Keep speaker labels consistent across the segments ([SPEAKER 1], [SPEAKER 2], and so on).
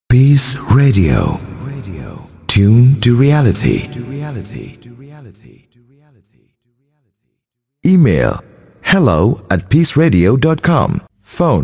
[SPEAKER 1] Peace Radio. Radio. Tune to reality. To reality. To reality. To reality. Email hello at peaceradio.com. Phone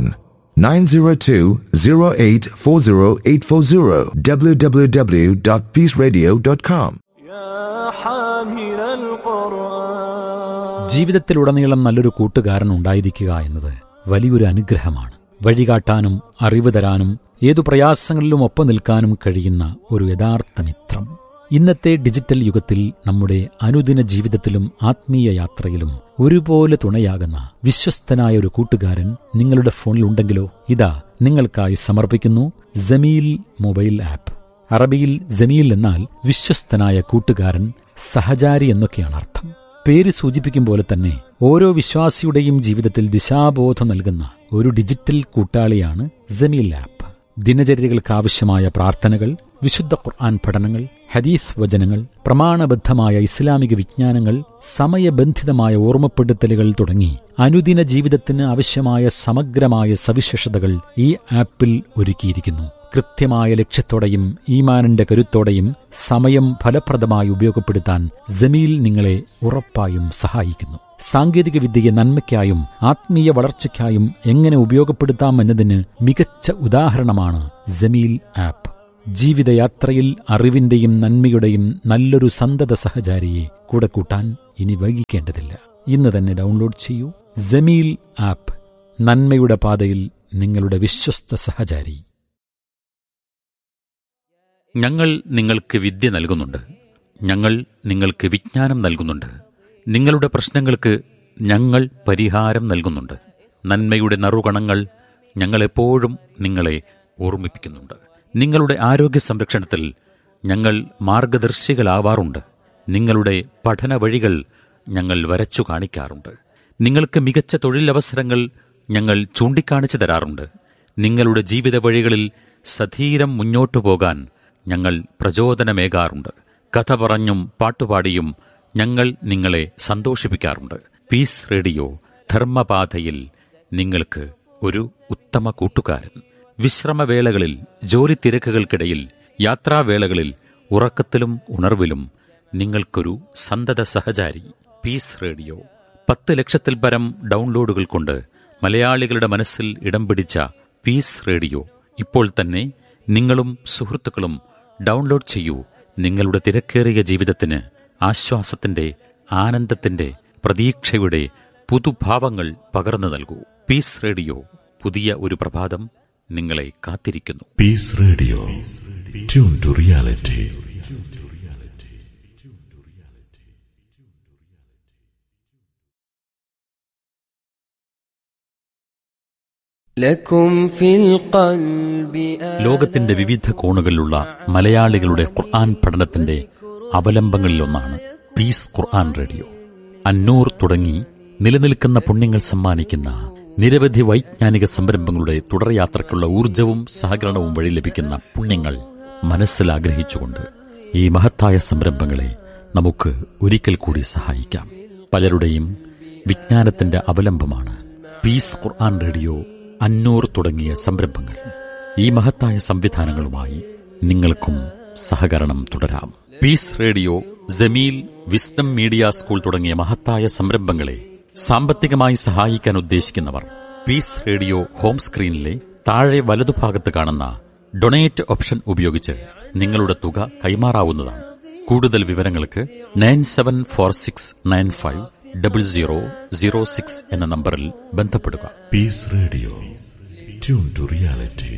[SPEAKER 1] 902-0840840 www.peaceradio.com.
[SPEAKER 2] يا حامل القرآن
[SPEAKER 3] ജീവിതത്തിലുടനീളം നല്ലൊരു കൂട്ടുകാരൻ ഉണ്ടായിരിക്കുക എന്നത് വലിയൊരു അനുഗ്രഹമാണ് വഴികാട്ടാനും അറിവ് തരാനും ഏതു പ്രയാസങ്ങളിലും ഒപ്പം നിൽക്കാനും കഴിയുന്ന ഒരു യഥാർത്ഥ മിത്രം ഇന്നത്തെ ഡിജിറ്റൽ യുഗത്തിൽ നമ്മുടെ അനുദിന ജീവിതത്തിലും ആത്മീയ യാത്രയിലും ഒരുപോലെ തുണയാകുന്ന വിശ്വസ്തനായ ഒരു കൂട്ടുകാരൻ നിങ്ങളുടെ ഫോണിൽ ഉണ്ടെങ്കിലോ ഇതാ നിങ്ങൾക്കായി സമർപ്പിക്കുന്നു ജമീൽ മൊബൈൽ ആപ്പ് അറബിയിൽ ജമീൽ എന്നാൽ വിശ്വസ്തനായ കൂട്ടുകാരൻ സഹചാരി എന്നൊക്കെയാണ് അർത്ഥം പേര് സൂചിപ്പിക്കും പോലെ തന്നെ ഓരോ വിശ്വാസിയുടെയും ജീവിതത്തിൽ ദിശാബോധം നൽകുന്ന ഒരു ഡിജിറ്റൽ കൂട്ടാളിയാണ് ജമീൽ ആപ്പ് ദിനചര്യകൾക്ക് ആവശ്യമായ പ്രാർത്ഥനകൾ വിശുദ്ധ ഖുർആൻ പഠനങ്ങൾ ഹദീസ് വചനങ്ങൾ പ്രമാണബദ്ധമായ ഇസ്ലാമിക വിജ്ഞാനങ്ങൾ സമയബന്ധിതമായ ഓർമ്മപ്പെടുത്തലുകൾ തുടങ്ങി അനുദിന ജീവിതത്തിന് ആവശ്യമായ സമഗ്രമായ സവിശേഷതകൾ ഈ ആപ്പിൽ ഒരുക്കിയിരിക്കുന്നു കൃത്യമായ ലക്ഷ്യത്തോടെയും ഈമാനിന്റെ കരുത്തോടെയും സമയം ഫലപ്രദമായി ഉപയോഗപ്പെടുത്താൻ ജമീൽ നിങ്ങളെ ഉറപ്പായും സഹായിക്കുന്നു സാങ്കേതിക വിദ്യയെ നന്മയ്ക്കായും ആത്മീയ വളർച്ചയ്ക്കായും എങ്ങനെ ഉപയോഗപ്പെടുത്താം എന്നതിന് മികച്ച ഉദാഹരണമാണ് ജമീൽ ആപ്പ് ജീവിതയാത്രയിൽ അറിവിന്റെയും നന്മയുടെയും നല്ലൊരു സന്തത സഹചാരിയെ കൂടെ കൂട്ടാൻ ഇനി വൈകിക്കേണ്ടതില്ല ഇന്ന് തന്നെ ഡൗൺലോഡ് ചെയ്യൂ ജമീൽ ആപ്പ് നന്മയുടെ പാതയിൽ നിങ്ങളുടെ വിശ്വസ്ത സഹചാരി ഞങ്ങൾ നിങ്ങൾക്ക് വിദ്യ നൽകുന്നുണ്ട് ഞങ്ങൾ നിങ്ങൾക്ക് വിജ്ഞാനം നൽകുന്നുണ്ട് നിങ്ങളുടെ പ്രശ്നങ്ങൾക്ക് ഞങ്ങൾ പരിഹാരം നൽകുന്നുണ്ട് നന്മയുടെ നറുകണങ്ങൾ ഞങ്ങളെപ്പോഴും നിങ്ങളെ ഓർമ്മിപ്പിക്കുന്നുണ്ട് നിങ്ങളുടെ ആരോഗ്യ സംരക്ഷണത്തിൽ ഞങ്ങൾ മാർഗദർശികളാവാറുണ്ട് നിങ്ങളുടെ പഠന വഴികൾ ഞങ്ങൾ വരച്ചു കാണിക്കാറുണ്ട് നിങ്ങൾക്ക് മികച്ച തൊഴിലവസരങ്ങൾ ഞങ്ങൾ ചൂണ്ടിക്കാണിച്ചു തരാറുണ്ട് നിങ്ങളുടെ ജീവിത വഴികളിൽ സധീരം മുന്നോട്ടു പോകാൻ ഞങ്ങൾ പ്രചോദനമേകാറുണ്ട് കഥ പറഞ്ഞും പാട്ടുപാടിയും ഞങ്ങൾ നിങ്ങളെ സന്തോഷിപ്പിക്കാറുണ്ട് പീസ് റേഡിയോ ധർമ്മപാതയിൽ നിങ്ങൾക്ക് ഒരു ഉത്തമ കൂട്ടുകാരൻ വിശ്രമവേളകളിൽ ജോലി തിരക്കുകൾക്കിടയിൽ യാത്രാവേളകളിൽ ഉറക്കത്തിലും ഉണർവിലും നിങ്ങൾക്കൊരു സന്തത സഹചാരി പീസ് റേഡിയോ പത്ത് ലക്ഷത്തിൽ പരം ഡൗൺലോഡുകൾ കൊണ്ട് മലയാളികളുടെ മനസ്സിൽ ഇടം പിടിച്ച പീസ് റേഡിയോ ഇപ്പോൾ തന്നെ നിങ്ങളും സുഹൃത്തുക്കളും ഡൗൺലോഡ് ചെയ്യൂ നിങ്ങളുടെ തിരക്കേറിയ ജീവിതത്തിന് ആശ്വാസത്തിന്റെ ആനന്ദത്തിന്റെ പ്രതീക്ഷയുടെ പുതുഭാവങ്ങൾ പകർന്നു നൽകൂ പീസ് റേഡിയോ പുതിയ ഒരു പ്രഭാതം നിങ്ങളെ കാത്തിരിക്കുന്നു
[SPEAKER 4] Peace Radio. Tune to reality.
[SPEAKER 5] لكم في القلب
[SPEAKER 3] ലോകത്തിന്റെ വിവിധ കോണുകളിലുള്ള മലയാളികളുടെ ഖുർആൻ പഠനത്തിന്റെ അവലംബങ്ങളിലൊന്നാണ് പീസ് ഖുർആൻ റേഡിയോ അന്നൂർ തുടങ്ങി നിലനിൽക്കുന്ന പുണ്യങ്ങൾ സമ്മാനിക്കുന്ന നിരവധി വൈജ്ഞാനിക സംരംഭങ്ങളുടെ തുടർയാത്രയ്ക്കുള്ള ഊർജവും സഹകരണവും വഴി ലഭിക്കുന്ന പുണ്യങ്ങൾ മനസ്സിലാഗ്രഹിച്ചുകൊണ്ട് ഈ മഹത്തായ സംരംഭങ്ങളെ നമുക്ക് ഒരിക്കൽ കൂടി സഹായിക്കാം പലരുടെയും വിജ്ഞാനത്തിന്റെ അവലംബമാണ് പീസ് ഖുർആൻ റേഡിയോ അന്നൂർ തുടങ്ങിയ സംരംഭങ്ങൾ ഈ മഹത്തായ സംവിധാനങ്ങളുമായി നിങ്ങൾക്കും സഹകരണം തുടരാം peace radio Jameel wisdom media school തുടങ്ങിയ മഹത്തായ സംരംഭങ്ങളെ സാമ്പത്തികമായി സഹായിക്കാൻ ഉദ്ദേശിക്കുന്നവർ പീസ് റേഡിയോ ഹോം സ്ക്രീനിലെ താഴെ വലതുഭാഗത്ത് കാണുന്ന ഡൊണേറ്റ് ഓപ്ഷൻ ഉപയോഗിച്ച് നിങ്ങളുടെ തുക കൈമാറാവുന്നതാണ് കൂടുതൽ വിവരങ്ങൾക്ക് nine seven four six nine five double zero zero six എന്ന നമ്പറിൽ ബന്ധപ്പെടുക
[SPEAKER 4] Peace Radio. Tune to reality.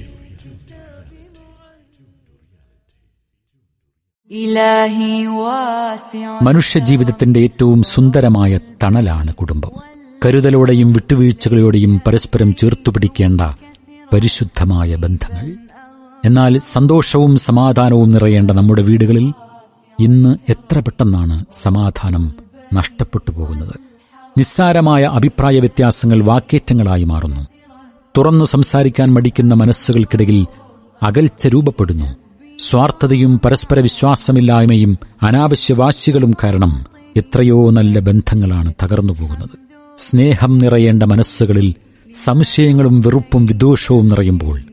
[SPEAKER 6] إلهي واسع
[SPEAKER 3] മനുഷ്യജീവിതത്തിന്റെ ഏറ്റവും സുന്ദരമായ തണലാണ് കുടുംബം കരുതലോടെയും വിട്ടുവീഴ്ചകളോടെയും പരസ്പരം ചേർത്തുപിടിക്കേണ്ട പരിശുദ്ധമായ ബന്ധങ്ങൾ എന്നാൽ സന്തോഷവും സമാധാനവും നിറയേണ്ട നമ്മുടെ വീടുകളിൽ ഇന്ന് എത്ര പെട്ടെന്നാണ് സമാധാനം നഷ്ടപ്പെട്ടു പോകുന്നത് നിസ്സാരമായ അഭിപ്രായ വ്യത്യാസങ്ങൾ വാക്കേറ്റങ്ങളായി മാറുന്നു തുറന്നു സംസാരിക്കാൻ മടിക്കുന്ന മനസ്സുകൾക്കിടയിൽ അകൽച്ച രൂപപ്പെടുന്നു സ്വാർത്ഥതയും പരസ്പര വിശ്വാസമില്ലായ്മയും അനാവശ്യ വാശികളും കാരണം എത്രയോ നല്ല ബന്ധങ്ങളാണ് തകർന്നു പോകുന്നത് സ്നേഹം നിറയേണ്ട മനസ്സുകളിൽ സംശയങ്ങളും വെറുപ്പും വിദ്വേഷവും നിറയുമ്പോൾ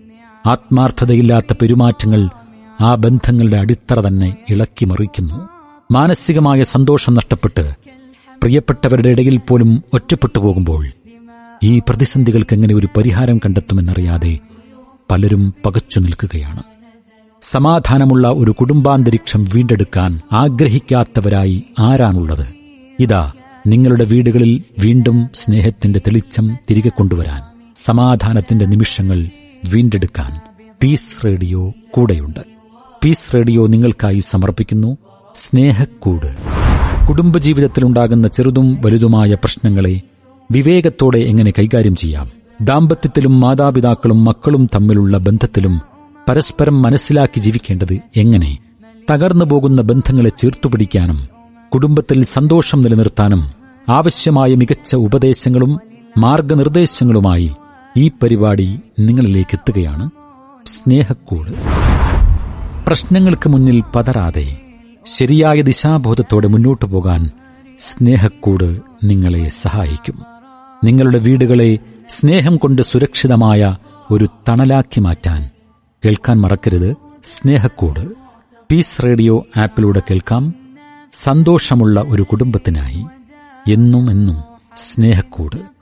[SPEAKER 3] ആത്മാർത്ഥതയില്ലാത്ത പെരുമാറ്റങ്ങൾ ആ ബന്ധങ്ങളുടെ അടിത്തറ തന്നെ ഇളക്കി മറിക്കുന്നു മാനസികമായ സന്തോഷം നഷ്ടപ്പെട്ട് പ്രിയപ്പെട്ടവരുടെ ഇടയിൽ പോലും ഒറ്റപ്പെട്ടു പോകുമ്പോൾ ഈ പ്രതിസന്ധികൾക്ക് എങ്ങനെ ഒരു പരിഹാരം കണ്ടെത്തുമെന്നറിയാതെ പലരും പകച്ചു നിൽക്കുകയാണ് സമാധാനമുള്ള ഒരു കുടുംബാന്തരീക്ഷം വീണ്ടെടുക്കാൻ ആഗ്രഹിക്കാത്തവരായി ആരാണുള്ളത് ഇതാ നിങ്ങളുടെ വീടുകളിൽ വീണ്ടും സ്നേഹത്തിന്റെ തെളിച്ചം തിരികെ കൊണ്ടുവരാൻ സമാധാനത്തിന്റെ നിമിഷങ്ങൾ വീണ്ടെടുക്കാൻ പീസ് റേഡിയോ കൂടെയുണ്ട് പീസ് റേഡിയോ നിങ്ങൾക്കായി സമർപ്പിക്കുന്നു സ്നേഹക്കൂട് കുടുംബജീവിതത്തിലുണ്ടാകുന്ന ചെറുതും വലുതുമായ പ്രശ്നങ്ങളെ വിവേകത്തോടെ എങ്ങനെ കൈകാര്യം ചെയ്യാം ദാമ്പത്യത്തിലും മാതാപിതാക്കളും മക്കളും തമ്മിലുള്ള ബന്ധത്തിലും പരസ്പരം മനസ്സിലാക്കി ജീവിക്കേണ്ടത് എങ്ങനെ തകർന്നു പോകുന്ന ബന്ധങ്ങളെ ചേർത്തുപിടിക്കാനും കുടുംബത്തിൽ സന്തോഷം നിലനിർത്താനും ആവശ്യമായ മികച്ച ഉപദേശങ്ങളും മാർഗനിർദ്ദേശങ്ങളുമായി ഈ പരിപാടി നിങ്ങളിലേക്ക് എത്തുകയാണ് സ്നേഹക്കൂട് പ്രശ്നങ്ങൾക്ക് മുന്നിൽ പതറാതെ ശരിയായ ദിശാബോധത്തോടെ മുന്നോട്ടു പോകാൻ സ്നേഹക്കൂട് നിങ്ങളെ സഹായിക്കും നിങ്ങളുടെ വീടുകളെ സ്നേഹം കൊണ്ട് സുരക്ഷിതമായ ഒരു തണലാക്കി മാറ്റാൻ കേൾക്കാൻ മറക്കരുത് സ്നേഹക്കൂട് പീസ് റേഡിയോ ആപ്പിലൂടെ കേൾക്കാം സന്തോഷമുള്ള ഒരു കുടുംബത്തിനായി എന്നും എന്നും സ്നേഹക്കൂട്